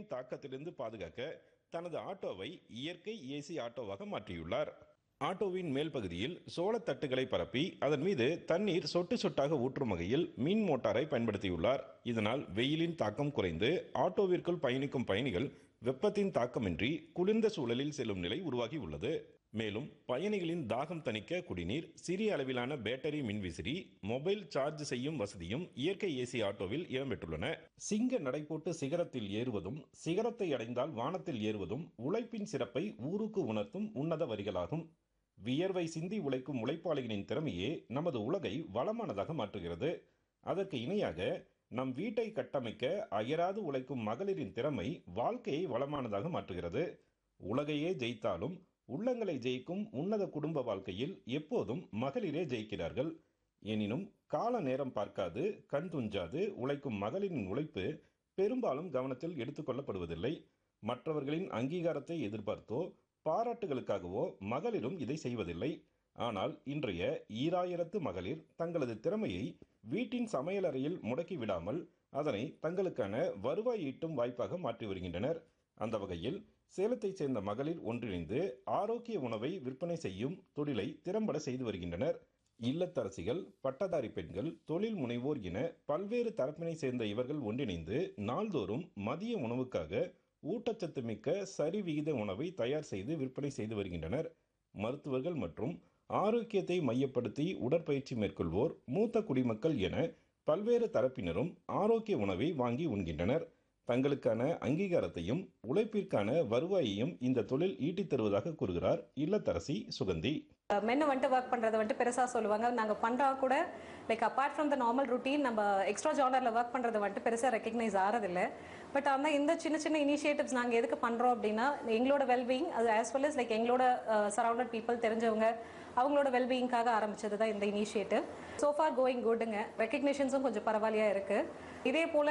வெயிலின் தாக்கத்திலிருந்து பாதுகாக்க தனது ஆட்டோவை இயற்கை ஏசி ஆட்டோவாக மாற்றியுள்ளார் ஆட்டோவின் மேல் பகுதியில் சோளத்தட்டுகளை பரப்பி அதன் மீது தண்ணீர் சொட்டு சொட்டாக ஊற்றும் வகையில் மின் மோட்டாரை பயன்படுத்தியுள்ளார் இதனால் வெயிலின் தாக்கம் குறைந்து ஆட்டோவிற்குள் பயணிக்கும் பயணிகள் வெப்பத்தின் தாக்கமின்றி குளிர்ந்த சூழலில் செல்லும் நிலை உருவாகி உள்ளது மேலும் பயணிகளின் தாகம் தணிக்க குடிநீர் சிறிய அளவிலான பேட்டரி மின்விசிறி மொபைல் சார்ஜ் செய்யும் வசதியும் இயற்கை ஏசி ஆட்டோவில் இடம்பெற்றுள்ளன சிங்க நடைபோட்டு சிகரத்தில் ஏறுவதும் சிகரத்தை அடைந்தால் வானத்தில் ஏறுவதும் உழைப்பின் சிறப்பை ஊருக்கு உணர்த்தும் உன்னத வரிகளாகும் வியர்வை சிந்தி உழைக்கும் உழைப்பாளிகளின் திறமையே நமது உலகை வளமானதாக மாற்றுகிறது அதற்கு இணையாக நம் வீட்டை கட்டமைக்க அயராது உழைக்கும் மகளிரின் திறமை வாழ்க்கையை வளமானதாக மாற்றுகிறது உலகையே ஜெயித்தாலும் உள்ளங்களை ஜெயிக்கும் உன்னத குடும்ப வாழ்க்கையில் எப்போதும் மகளிரே ஜெயிக்கிறார்கள் எனினும் கால நேரம் பார்க்காது கண் துஞ்சாது உழைக்கும் மகளிரின் உழைப்பு பெரும்பாலும் கவனத்தில் எடுத்துக்கொள்ளப்படுவதில்லை மற்றவர்களின் அங்கீகாரத்தை எதிர்பார்த்தோ பாராட்டுகளுக்காகவோ மகளிரும் இதை செய்வதில்லை ஆனால் இன்றைய ஈராயிரத்து மகளிர் தங்களது திறமையை வீட்டின் சமையலறையில் முடக்கி விடாமல் அதனை தங்களுக்கான வருவாய் ஈட்டும் வாய்ப்பாக மாற்றி வருகின்றனர் அந்த வகையில் சேலத்தைச் சேர்ந்த மகளிர் ஒன்றிணைந்து ஆரோக்கிய உணவை விற்பனை செய்யும் தொழிலை திறம்பட செய்து வருகின்றனர் இல்லத்தரசிகள் பட்டதாரி பெண்கள் தொழில் முனைவோர் என பல்வேறு தரப்பினை சேர்ந்த இவர்கள் ஒன்றிணைந்து நாள்தோறும் மதிய உணவுக்காக ஊட்டச்சத்து மிக்க சரிவிகித உணவை தயார் செய்து விற்பனை செய்து வருகின்றனர் மருத்துவர்கள் மற்றும் ஆரோக்கியத்தை மையப்படுத்தி உடற்பயிற்சி மேற்கொள்வோர் மூத்த குடிமக்கள் என பல்வேறு தரப்பினரும் ஆரோக்கிய உணவை வாங்கி உண்கின்றனர் தங்களுக்கான அங்கீகாரத்தையும் உழைப்பிற்கான வருவாயையும் இந்த தொழில் ஈட்டித் தருவதாக கூறுகிறார் இல்லத்தரசி சுகந்தி மென்னு வந்துட்டு ஒர்க் பண்ணுறதை வந்துட்டு பெருசாக சொல்லுவாங்க நாங்கள் பண்ணுறா கூட like apart from the normal routine நம்ம எக்ஸ்ட்ரா ஜானரில் ஒர்க் பண்ணுறது வந்துட்டு பெருசாக ரெக்கக்னைஸ் ஆகிறதில்ல பட் ஆனால் இந்த சின்ன சின்ன இனிஷியேட்டிவ்ஸ் நாங்கள் எதுக்கு பண்ணுறோம் அப்படின்னா எங்களோட வெல்பீயிங் அது ஆஸ் வெல் as லைக் எங்களோட சரௌண்டட் பீப்புள் தெரிஞ்சவங்க அவங்களோட வெல்பீயிங்காக ஆரம்பிச்சது தான் இந்த இனிஷியேட்டிவ் சோஃபார் கோயிங் குட்டுங்க ரெக்கக்னிஷன்ஸும் கொஞ்சம் பரவாயில்லையா இருக்குது இதே போல்